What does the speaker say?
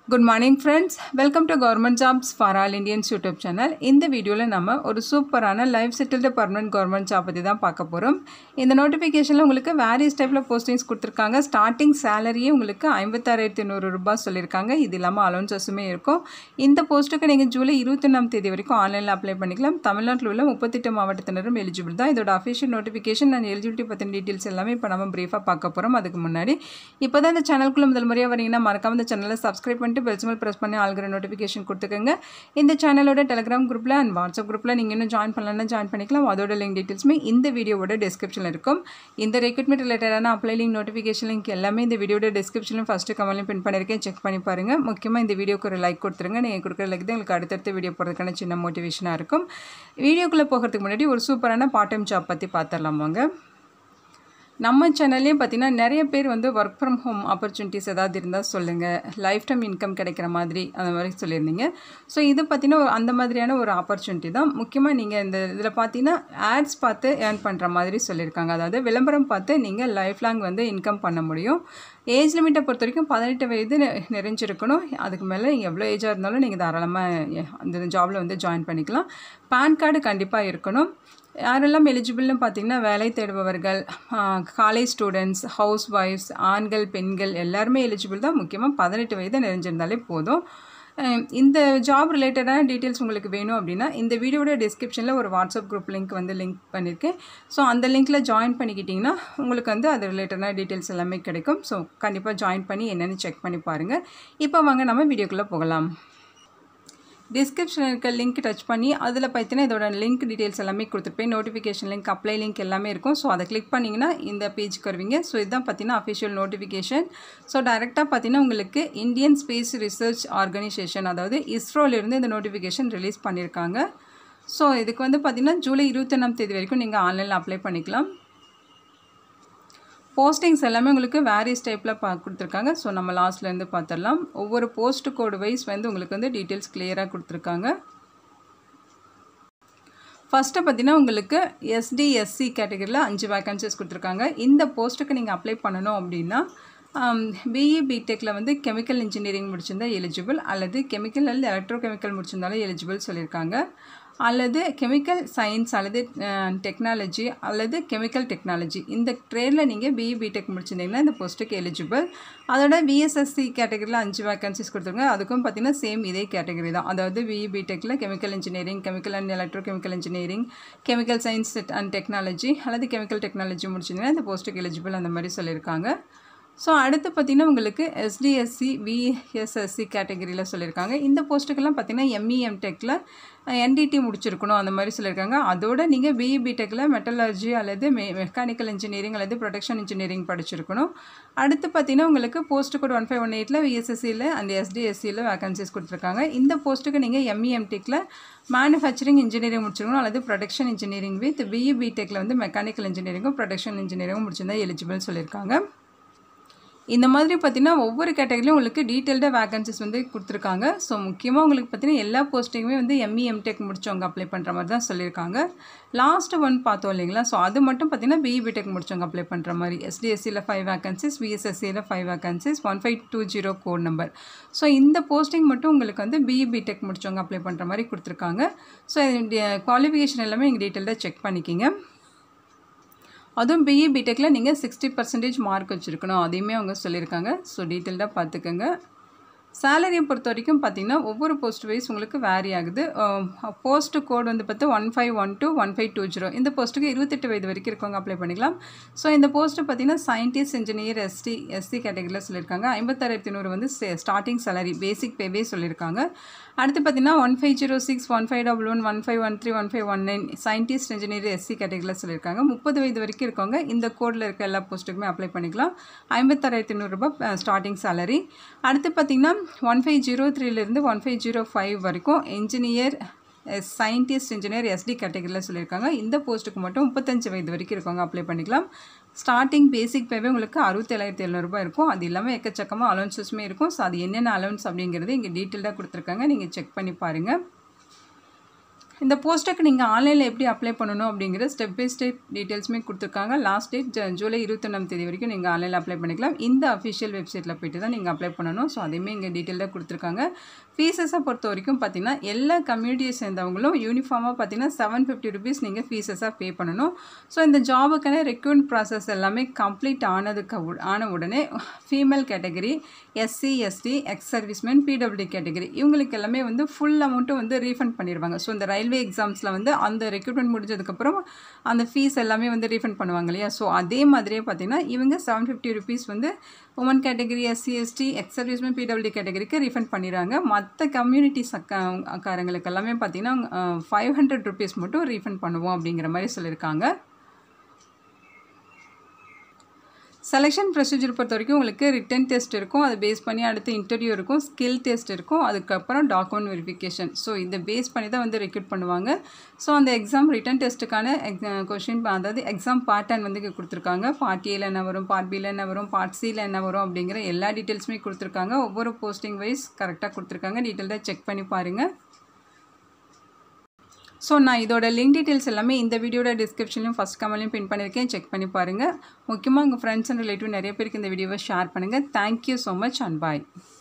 good morning friends welcome to government jobs for all Indians YouTube channel இந்த வீடியோவில் நம்ம ஒரு சூப்பரான life settled permanent government job பற்றி தான் பார்க்க போகிறோம் இந்த நோட்டிஃபிகேஷனில் உங்களுக்கு வேரியஸ் டைப்பில் போஸ்டிங்ஸ் கொடுத்துருக்காங்க ஸ்டார்டிங் சேலரியே உங்களுக்கு ஐம்பத்தாறாயிரத்தி நூறு ரூபாய் சொல்லியிருக்காங்க இது இல்லாமல் அலோன்சஸுமே இருக்கும் இந்த போஸ்ட்டுக்கு நீங்கள் ஜூலை இருபத்தொன்னாம் தேதி வரைக்கும் ஆன்லைனில் அப்ளை பண்ணிக்கலாம் தமிழ்நாட்டில் உள்ள முப்பத்தெட்டு மாவட்டத்தினரும் எலிஜிபிள் தான் இதோட அஃபிஷியல் நோட்டிஃபிகேஷன் அண்ட் எலிஜிபிலிட்டி பற்றின டீட்டெயில்ஸ் எல்லாமே இப்போ நம்ம ப்ரீஃபாக பார்க்க போகிறோம் அதுக்கு முன்னாடி இப்போ தான் இந்த சேனலுக்குள்ள முதல் முறையாக வரீங்கன்னா மறக்காம இந்த சேனலை சப்ஸ்கிரைப் பண்ணிட்டு பெல் சிம்பிள் ப்ரெஸ் பண்ணி ஆளுகிற நோட்டிஃபிகேஷன் கொடுத்துக்கோங்க இந்த சேனலோட டெலிகிராம் குரூப்பில் அண்ட் வாட்ஸ்அப் குரூப்பில் நீங்கள் இன்னும் ஜாயின் பண்ணலன்னா ஜாயின் பண்ணிக்கலாம் அதோட லிங்க் டீட்டெயில்ஸுமே இந்த வீடியோவோட டிஸ்கிரிப்ஷனில் இருக்கும் இந்த ரெக்ரூட்மெண்ட் ரிலேட்டடான அப்ளை லிங்க் நோட்டிஃபிகேஷன் லிங்க் எல்லாமே இந்த வீடியோட டிஸ்கிரிப்ஷனில் ஃபஸ்ட்டு கமெண்ட்லையும் பின் பண்ணியிருக்கேன் செக் பண்ணி பாருங்கள் முக்கியமாக இந்த வீடியோக்கு ஒரு லைக் கொடுத்துருங்க நீங்கள் கொடுக்குற லைக் தான் உங்களுக்கு அடுத்தடுத்த வீடியோ போடுறதுக்கான சின்ன மோட்டிவேஷனாக இருக்கும் வீடியோக்குள்ளே போகிறதுக்கு முன்னாடி ஒரு சூப்பரான பார்ட் டைம் ஜாப் பற்றி பார்த்துடலாம் வாங்க நம்ம சேனல்லையும் பார்த்தீங்கன்னா நிறைய பேர் வந்து ஒர்க் ஃப்ரம் ஹோம் ஆப்பர்ச்சுனிட்டிஸ் ஏதாவது இருந்தால் சொல்லுங்கள் லைஃப் டைம் இன்கம் கிடைக்கிற மாதிரி அந்த மாதிரி சொல்லியிருந்தீங்க ஸோ இது பார்த்தீங்கன்னா அந்த மாதிரியான ஒரு ஆப்பர்ச்சுனிட்டி தான் முக்கியமாக நீங்கள் இந்த இதில் பார்த்தீங்கன்னா ஆட்ஸ் பார்த்து ஏர்ன் பண்ணுற மாதிரி சொல்லியிருக்காங்க அதாவது விளம்பரம் பார்த்து நீங்கள் லைஃப் லாங் வந்து இன்கம் பண்ண முடியும் ஏஜ் லிமிட்டை பொறுத்த வரைக்கும் பதினெட்டு வயது நெ- நிறைஞ்சிருக்கணும் அதுக்கு மேலே நீங்கள் எவ்வளோ ஏஜாக இருந்தாலும் நீங்கள் தாராளமாக அந்த ஜாபில் வந்து ஜாயின் பண்ணிக்கலாம் பேன் கார்டு கண்டிப்பாக இருக்கணும் யாரெல்லாம் எலிஜிபிள்னு பார்த்தீங்கன்னா வேலை தேடுபவர்கள் காலேஜ் ஸ்டூடெண்ட்ஸ் ஹவுஸ் ஒய்ஃப்ஸ் ஆண்கள் பெண்கள் எல்லாருமே எலிஜிபிள் தான் முக்கியமாக பதினெட்டு வயது நிறைஞ்சிருந்தாலே போதும் அஹ் இந்த ஜாப் ரிலேட்டடான டீட்டெயில்ஸ் உங்களுக்கு வேணும் அப்படின்னா இந்த வீடியோட டிஸ்கிரிப்ஷனில் ஒரு வாட்ஸ்அப் குரூப் லிங்க் வந்து லிங்க் பண்ணியிருக்கேன் ஸோ அந்த லிங்க்கில் ஜாயின் பண்ணிக்கிட்டிங்கன்னா உங்களுக்கு வந்து அது ரிலேட்டடான டீட்டெயில்ஸ் எல்லாமே கிடைக்கும் ஸோ கண்டிப்பாக ஜாயின் பண்ணி என்னென்னு செக் பண்ணி பாருங்கள் இப்போ வாங்க நம்ம வீடியோக்குள்ளே போகலாம் டிஸ்கிரிப்ஷனில் இருக்க லிங்க் டச் பண்ணி அதில் பார்த்தீங்கன்னா இதோட லிங்க் டீட்டெயில்ஸ் எல்லாமே கொடுத்துருப்பேன் நோட்டிஃபிகேஷன் லிங்க் அப்ளை லிங்க் எல்லாமே இருக்கும் ஸோ அதை கிளிக் பண்ணிங்கன்னா இந்த பேஜ்க்கு வருவீங்க ஸோ இதுதான் பார்த்தீங்கன்னா அஃபிஷியல் நோட்டிஃபிகேஷன் ஸோ டைரெக்டாக பார்த்தீங்கன்னா உங்களுக்கு இந்தியன் ஸ்பேஸ் ரிசர்ச் ஆர்கனைசேஷன் அதாவது இஸ்ரோலேருந்து இந்த நோட்டிஃபிகேஷன் ரிலீஸ் பண்ணியிருக்காங்க ஸோ இதுக்கு வந்து பார்த்தீங்கன்னா ஜூலை இருபத்தொன்னாம் தேதி வரைக்கும் நீங்கள் ஆன்லைனில் அப்ளை பண்ணிக்கலாம் போஸ்டிங்ஸ் எல்லாமே உங்களுக்கு வேரியஸ் டைப்பில் பா கொடுத்துருக்காங்க ஸோ நம்ம லாஸ்ட்லேருந்து பார்த்துடலாம் ஒவ்வொரு போஸ்ட் கோடு வைஸ் வந்து உங்களுக்கு வந்து டீட்டெயில்ஸ் கிளியராக கொடுத்துருக்காங்க ஃபஸ்ட்டு பார்த்தீங்கன்னா உங்களுக்கு எஸ்டிஎஸ்சி கேட்டகரியில் அஞ்சு வேகன்சிஸ் கொடுத்துருக்காங்க இந்த போஸ்ட்டுக்கு நீங்கள் அப்ளை பண்ணணும் அப்படின்னா பிஇ பிடெக்கில் வந்து கெமிக்கல் இன்ஜினியரிங் முடிச்சிருந்தா எலிஜிபிள் அல்லது கெமிக்கல் அல்லது எலக்ட்ரோ கெமிக்கல் முடிச்சிருந்தாலும் எலிஜிபிள் சொல்லியிருக்காங்க அல்லது கெமிக்கல் சயின்ஸ் அல்லது டெக்னாலஜி அல்லது கெமிக்கல் டெக்னாலஜி இந்த ட்ரேடில் நீங்கள் பிஇ பிடெக் முடிச்சிருந்தீங்கன்னா இந்த போஸ்ட்டுக்கு எலிஜிபிள் அதோட விஎஸ்எஸ்சி கேட்டகரியில் அஞ்சு வேகன்சிஸ் கொடுத்துருங்க அதுக்கும் பார்த்தீங்கன்னா சேம் இதே கேட்டகரி தான் அதாவது பிஇ பிடெக்கில் chemical engineering chemical and electro chemical engineering chemical science and technology அல்லது கெமிக்கல் டெக்னாலஜி முடிச்சிருந்தீங்கன்னா இந்த போஸ்ட்டுக்கு எலிஜிபிள் அந்த மாதிரி சொல்லியிருக்காங்க ஸோ அடுத்து பார்த்தீங்கன்னா உங்களுக்கு எஸ்டிஎஸ்சி விஎஸ்எஸ்சி கேட்டகரியில் சொல்லியிருக்காங்க இந்த போஸ்ட்டுக்கெல்லாம் பார்த்தீங்கன்னா எம்இஎம் டெக்கில் என்டிடி முடிச்சிருக்கணும் அந்த மாதிரி சொல்லியிருக்காங்க அதோட நீங்கள் பிஇ பிடெக்கில் மெட்டலர்ஜி அல்லது மெ மெக்கானிக்கல் இன்ஜினியரிங் அல்லது ப்ரொடக்ஷன் இன்ஜினியரிங் படிச்சிருக்கணும் அடுத்து பார்த்தீங்கன்னா உங்களுக்கு post code one five one எயிட்டில் விஎஸ்எஸ்சியில் அண்ட் எஸ்டிஎஸ்சியில் வேகன்சிஸ் கொடுத்துருக்காங்க இந்த போஸ்ட்டுக்கு நீங்கள் எம்இஎம் டெக்கில் மேனுஃபேக்சரிங் இன்ஜினியரிங் முடிச்சிருக்கணும் அல்லது ப்ரொடக்ஷன் இன்ஜினியரிங் வித் பிஇ பிடெக்கில் வந்து மெக்கானிக்கல் இன்ஜினியரிங்கும் ப்ரொடக்ஷன் இன்ஜினியரிங்கும் முடிச்சிருந்தா எலிஜிபிள் சொல்லியிருக்காங்க இந்த மாதிரி பார்த்தீங்கன்னா ஒவ்வொரு கேட்டகரியும் உங்களுக்கு டீட்டெயில்டாக வேகன்சிஸ் வந்து கொடுத்துருக்காங்க ஸோ முக்கியமாக உங்களுக்கு பார்த்தீங்கன்னா எல்லா போஸ்டிங்குமே வந்து எம்இ எம்டெக் முடிச்சவங்க அப்ளை பண்ணுற மாதிரி தான் சொல்லியிருக்காங்க லாஸ்ட் ஒன் பார்த்தோம் இல்லைங்களா ஸோ அது மட்டும் பார்த்தீங்கன்னா பிஇ பிடெக் முடிச்சவங்க அப்ளை பண்ணுற மாதிரி எஸ்டிஎஸ்சியில் ஃபைவ் வேகன்சிஸ் விஎஸ்எஸ்சியில் five vacancies one five two zero code number so இந்த போஸ்டிங் மட்டும் உங்களுக்கு வந்து பிஇ பிடெக் முடிச்சவங்க அப்ளை பண்ணுற மாதிரி கொடுத்துருக்காங்க ஸோ குவாலிஃபிகேஷன் எல்லாமே நீங்கள் டீட்டெயில்டாக செக் பண்ணிக்கிங்க அதுவும் பிஇ பிடெக்கில் நீங்கள் சிக்ஸ்டி பர்சன்டேஜ் மார்க் வச்சுருக்கணும் அதையுமே அவங்க சொல்லியிருக்காங்க ஸோ டீட்டெயில்டாக பார்த்துக்கோங்க சேலரியை பொறுத்த வரைக்கும் பார்த்தீங்கன்னா ஒவ்வொரு போஸ்ட் வைஸ் உங்களுக்கு வேரி ஆகுது போஸ்ட் கோட் வந்து பார்த்தா one five one two one five two zero இந்த போஸ்ட்டுக்கு இருபத்தெட்டு வயது வரைக்கும் இருக்கவங்க அப்ளை பண்ணிக்கலாம் ஸோ இந்த போஸ்ட்டு பார்த்தீங்கன்னா சயின்டிஸ்ட் இன்ஜினியர் எஸ்டி எஸ்சி கேட்டகரியில் சொல்லியிருக்காங்க ஐம்பத்தாயிரத்தி நூறு வந்து ஸ்டார்டிங் சேலரி பேசிக் பேவே சொல்லியிருக்காங்க அடுத்து பார்த்தீங்கன்னா one five zero six one five double one one five one three one five one nine scientist engineer SC கேட்டகரியில் சொல்லியிருக்காங்க முப்பது வயது வரைக்கும் இருக்கவங்க இந்த கோடில் இருக்க எல்லா போஸ்ட்டுக்குமே அப்ளை பண்ணிக்கலாம் ஐம்பத்தாறாயிரத்தி நூறுரூபா ஸ்டார்டிங் சேலரி அடுத்து பார்த்தீங்கன்னா ஒன் ஃபைவ் ஜீரோ த்ரீலேருந்து ஒன் ஃபைவ் ஜீரோ ஃபைவ் வரைக்கும் இன்ஜினியர் சயின்டிஸ்ட் இன்ஜினியர் எஸ்டி கேட்டகரியில் சொல்லியிருக்காங்க இந்த போஸ்ட்டுக்கு மட்டும் முப்பத்தஞ்சு வயது வரைக்கும் இருக்கவங்க அப்ளை பண்ணிக்கலாம் ஸ்டார்டிங் பேசிக் பேவே உங்களுக்கு அறுபத்தேழாயிரத்தி எழுநூறுபா இருக்கும் அது இல்லாமல் எக்கச்சக்கமாக அலௌன்சஸுமே இருக்கும் ஸோ அது என்னென்ன அலௌன்ஸ் அப்படிங்கிறது இங்கே டீட்டெயில்டாக கொடுத்துருக்காங்க நீங்கள் செக் பண்ணி பாருங்கள் இந்த போஸ்ட்டுக்கு நீங்கள் ஆன்லைனில் எப்படி அப்ளை பண்ணணும் அப்படிங்கிற ஸ்டெப் பை ஸ்டெப் டீட்டெயில்ஸுமே கொடுத்துருக்காங்க லாஸ்ட் டேட் ஜ ஜூலை இருபத்தொன்னாம் தேதி வரைக்கும் நீங்கள் ஆன்லைனில் அப்ளை பண்ணிக்கலாம் இந்த அஃபிஷியல் வெப்சைட்டில் போயிட்டு தான் நீங்கள் அப்ளை பண்ணணும் ஸோ அதையுமே இங்கே டீட்டெயிலாக கொடுத்துருக்காங்க ஃபீஸஸை பொறுத்த வரைக்கும் பார்த்தீங்கன்னா எல்லா கம்யூனிட்டியை சேர்ந்தவங்களும் யூனிஃபார்மாக பார்த்தீங்கன்னா செவன் ஃபிஃப்டி ருபீஸ் நீங்கள் ஃபீஸஸாக பே பண்ணணும் ஸோ இந்த ஜாபுக்கான ரெக்ரூட் ப்ராசஸ் எல்லாமே கம்ப்ளீட் ஆனதுக்கு உ- ஆன உடனே female category SC ST ex serviceman PWD category இவங்களுக்கு எல்லாமே வந்து ஃபுல் அமௌண்ட்டும் வந்து ரீஃபண்ட் பண்ணிடுவாங்க ஸோ இந்த ரயில்வே எக்ஸாம்ஸில் வந்து அந்த ரெக்ரூட்மெண்ட் முடிஞ்சதுக்கப்புறம் அந்த ஃபீஸ் எல்லாமே வந்து ரீஃபண்ட் பண்ணுவாங்க இல்லையா ஸோ அதே மாதிரியே பார்த்தீங்கன்னா இவங்க செவன் ஃபிஃப்டி ருபீஸ் வந்து woman category SC ST ex serviceman PWD கேட்டகரிக்கு ரீஃபண்ட் பண்ணிடுறாங்க மற்ற கம்யூனிட்டி சக்க காரங்களுக்கு எல்லாமே பார்த்தீங்கன்னா ஃபைவ் ஹண்ட்ரட் ருபீஸ் மட்டும் ரீஃபண்ட் பண்ணுவோம் அப்படிங்கிற மாதிரி சொல்லியிருக்காங்க செலெக்ஷன் ப்ரொசீஜர் பொறுத்த வரைக்கும் உங்களுக்கு ரிட்டன் டெஸ்ட் இருக்கும் அதை பேஸ் பண்ணி அடுத்து இன்டர்வியூ இருக்கும் ஸ்கில் டெஸ்ட் இருக்கும் அதுக்கப்புறம் டாக்குமெண்ட் வெரிஃபிகேஷன் ஸோ இதை பேஸ் பண்ணி தான் வந்து ரெக்ரூட் பண்ணுவாங்க ஸோ அந்த எக்ஸாம் ரிட்டன் டெஸ்ட்டுக்கான கொஷின் அதாவது எக்ஸாம் பார்ட் டென் வந்து இங்க கொடுத்துருக்காங்க பார்ட் ஏல என்ன வரும் பார்ட் பியில் என்ன வரும் பார்ட் சியில் என்ன வரும் அப்படிங்கிற எல்லா டீட்டெயில்ஸுமே கொடுத்துருக்காங்க ஒவ்வொரு போஸ்டிங் வைஸ் கரெக்டாக கொடுத்துருக்காங்க டீட்டெயில்டாக செக் பண்ணி பாருங்கள் ஸோ நான் இதோட லிங்க் டீட்டெயில்ஸ் எல்லாமே இந்த வீடியோட டிஸ்கிரிப்ஷன்லையும் ஃபஸ்ட் கமெண்ட்லையும் பின் பண்ணியிருக்கேன் செக் பண்ணி பாருங்கள் முக்கியமாக உங்கள் ஃப்ரெண்ட்ஸ் அண்ட் ரிலேட்டிவ் நிறைய பேருக்கு இந்த வீடியோவை ஷேர் பண்ணுங்கள் thank you so much and bye